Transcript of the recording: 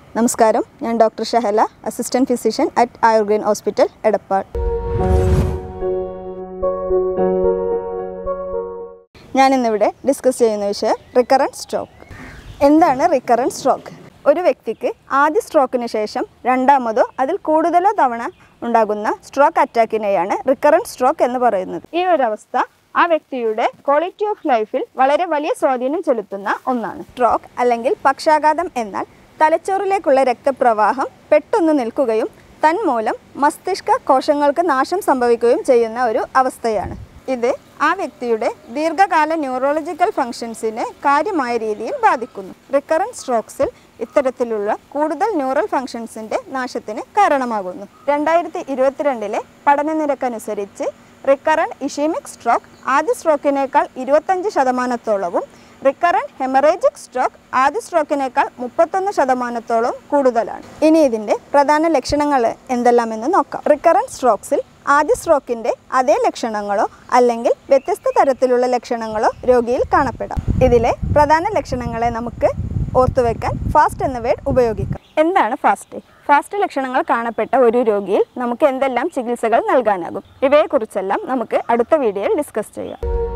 നമസ്കാരം ഞാൻ doctor Shahala assistant physician at Ayurgreen hospital Edappal ഞാനിന്നിവിടെ ഡിസ്കസ് ചെയ്യുന്ന വിഷയം റിക്കറൻറ്റ് സ്ട്രോക്ക് എന്താണ് റിക്കറൻറ്റ് സ്ട്രോക്ക് ഒരു വ്യക്തിക്ക് ആദ്യ സ്ട്രോക്കിന് ശേഷം രണ്ടാമതോ അതിൽ കൂടുതലോ തവണ ഉണ്ടാകുന്ന സ്ട്രോക്ക് അറ്റാക്കിനെയാണ് റിക്കറൻറ്റ് സ്ട്രോക്ക് എന്ന് പറയുന്നത് ഈ ഒരു അവസ്ഥ ആ വ്യക്തിയുടെ ക്വാളിറ്റി ഓഫ് ലൈഫിൽ വളരെ വലിയ സ്വാധീനം ചെലുത്തുന്ന ഒന്നാണ് സ്ട്രോക്ക് അല്ലെങ്കിൽ പക്ഷാഘാതം എന്നാൽ തലച്ചോറിലേക്കുള്ള രക്തപ്രവാഹം പെട്ടെന്ന് നിൽക്കുകയും തന്മൂലം മസ്തിഷ്ക കോശങ്ങൾക്ക് നാശം സംഭവിക്കുകയും ചെയ്യുന്ന ഒരു അവസ്ഥയാണ് ഇത് ആ വ്യക്തിയുടെ ദീർഘകാല ന്യൂറോളജിക്കൽ ഫങ്ഷൻസിനെ കാര്യമായ രീതിയിൽ ബാധിക്കുന്നു റിക്കറൻറ്റ് സ്ട്രോക്സിൽ ഇത്തരത്തിലുള്ള കൂടുതൽ ന്യൂറൽ ഫങ്ഷൻസിൻ്റെ നാശത്തിന് കാരണമാകുന്നു രണ്ടായിരത്തി ഇരുപത്തിരണ്ടിലെ പഠനനിരക്കനുസരിച്ച് റിക്കറൻറ്റ് ഇഷീമിക് സ്ട്രോക്ക് ആദ്യ സ്ട്രോക്കിനേക്കാൾ ഇരുപത്തഞ്ച് ശതമാനത്തോളവും റിക്കറൻറ്റ് ഹെമറേജിക് സ്ട്രോക്ക് ആദ്യ സ്ട്രോക്കിനേക്കാൾ മുപ്പത്തൊന്ന് ശതമാനത്തോളം കൂടുതലാണ് ഇനി ഇതിൻ്റെ പ്രധാന ലക്ഷണങ്ങൾ എന്തെല്ലാമെന്ന് നോക്കാം റിക്കറൻറ്റ് സ്ട്രോക്സിൽ ആദ്യ സ്ട്രോക്കിൻ്റെ അതേ ലക്ഷണങ്ങളോ അല്ലെങ്കിൽ വ്യത്യസ്ത തരത്തിലുള്ള ലക്ഷണങ്ങളോ രോഗിയിൽ കാണപ്പെടാം ഇതിലെ പ്രധാന ലക്ഷണങ്ങളെ നമുക്ക് ഓർത്തുവെക്കാൻ ഫാസ്റ്റ് എന്ന വേർഡ് ഉപയോഗിക്കാം എന്താണ് ഫാസ്റ്റ് ഫാസ്റ്റ് ലക്ഷണങ്ങൾ കാണപ്പെട്ട ഒരു രോഗിയിൽ നമുക്ക് എന്തെല്ലാം ചികിത്സകൾ നൽകാനാകും ഇവയെക്കുറിച്ചെല്ലാം നമുക്ക് അടുത്ത വീഡിയോയിൽ ഡിസ്കസ് ചെയ്യാം